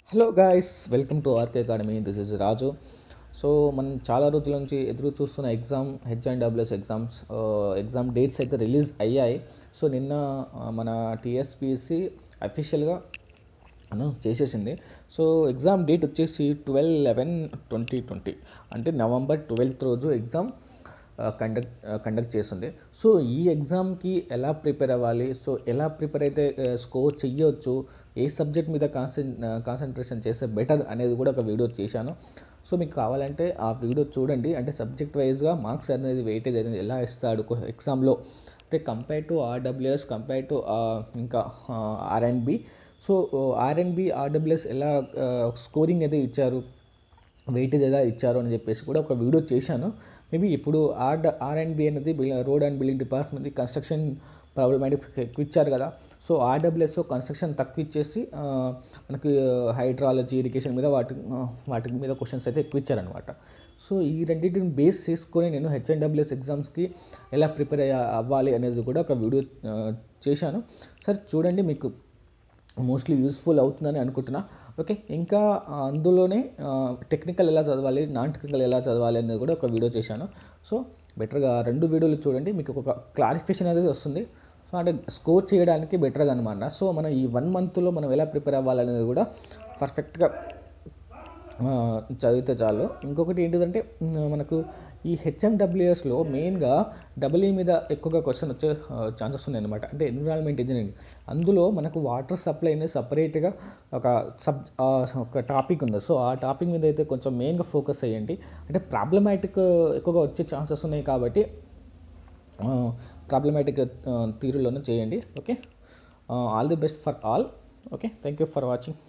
hello guys welcome to RK academy this is Raju so మనం చాలా రోజుల నుంచి ఎదురు చూస్తున్న exam H and WS exams exam dates అయితే రిలీజ్ అయ్యాయి సో నిన్న ఆ, మన టీఎస్పిఎస్సి అఫీషియల్గా అనౌన్స్ చేసేసింది సో ఎగ్జామ్ డేట్ వచ్చేసి ట్వెల్వ్ లెవెన్ ట్వంటీ ట్వంటీ అంటే నవంబర్ ట్వెల్త్ రోజు ఎగ్జామ్ కండక్ట్ కండక్ట్ చేస్తుంది సో ఈ ఎగ్జామ్కి ఎలా ప్రిపేర్ అవ్వాలి సో ఎలా ప్రిపేర్ అయితే స్కోర్ చెయ్యొచ్చు ఏ సబ్జెక్ట్ మీద కాన్సన్ కాన్సన్ట్రేషన్ చేస్తే బెటర్ అనేది కూడా ఒక వీడియో చేశాను సో మీకు కావాలంటే ఆ వీడియో చూడండి అంటే సబ్జెక్ట్ వైజ్గా మార్క్స్ అనేది వెయిటేజ్ అనేది ఎలా ఇస్తాడు ఎగ్జామ్లో అంటే compare to RWS compare to ఇంకా R and B so R and B RWS ఎలా స్కోరింగ్ అయితే ఇచ్చారు వెయిటేజ్ ఎలా ఇచ్చారు అని చెప్పేసి కూడా ఒక వీడియో చేశాను మేబీ ఇప్పుడు ఆర్ ఆర్ అండ్ బి అనేది road and building department construction problematics ఎక్కువ ఇచ్చారు కదా సో ఆర్డబ్ల్యూఎస్లో కన్స్ట్రక్షన్ తక్కువ ఇచ్చేసి ఆ, మనకి హైడ్రాలజీ ఇరిగేషన్ మీద వాటి ఆ, వాటి మీద క్వశ్చన్స్ అయితే ఎక్కువ ఇచ్చారనమాట సో ఈ రెండింటిని బేస్ చేసుకొని నేను హెచ్ అండ్ డబ్ల్యూఎస్ ఎగ్జామ్స్కి ఎలా ప్రిపేర్ అయ్యా అవ్వాలి అనేది కూడా ఒక వీడియో ఆ, చేశాను సరే చూడండి మీకు మోస్ట్లీ యూస్ఫుల్ అవుతుందని అనుకుంటున్నా ఓకే ఇంకా ఆ, అందులోనే టెక్నికల్ ఎలా చదవాలి నాన్ టెక్నికల్ ఎలా చదవాలి అనేది కూడా ఒక వీడియో చేశాను సో బెటర్గా రెండు వీడియోలు చూడండి మీకు ఒక క్లారిఫికేషన్ అనేది వస్తుంది సో అంటే స్కోర్ చేయడానికి బెటర్గా అనమాట సో మనం ఈ వన్ మంత్లో మనం ఎలా ప్రిపేర్ అవ్వాలనేది కూడా పర్ఫెక్ట్గా ఆ, చదివితే చాలు ఇంకొకటి ఏంటిదంటే మ్, మనకు ఈ హెచ్ఎండబ్ల్యూఎస్లో మెయిన్గా డబ్ల్యూ మీద ఎక్కువగా క్వశ్చన్ వచ్చే ఛాన్సెస్ ఉన్నాయి అనమాట అంటే ఎన్విరాన్మెంట్ ఇంజనీరింగ్ అందులో మనకు వాటర్ సప్లై అనేది సపరేట్గా ఒక సబ్ ఆ, ఒక టాపిక్ ఉంది సో ఆ టాపిక్ మీద అయితే కొంచెం మెయిన్గా ఫోకస్ అయ్యండి అంటే ప్రాబ్లమాటిక్ ఎక్కువగా వచ్చే ఛాన్సెస్ ఉన్నాయి కాబట్టి ప్రాబ్లమాటిక్ తీరులోనే చేయండి okay all the best for all okay thank you for watching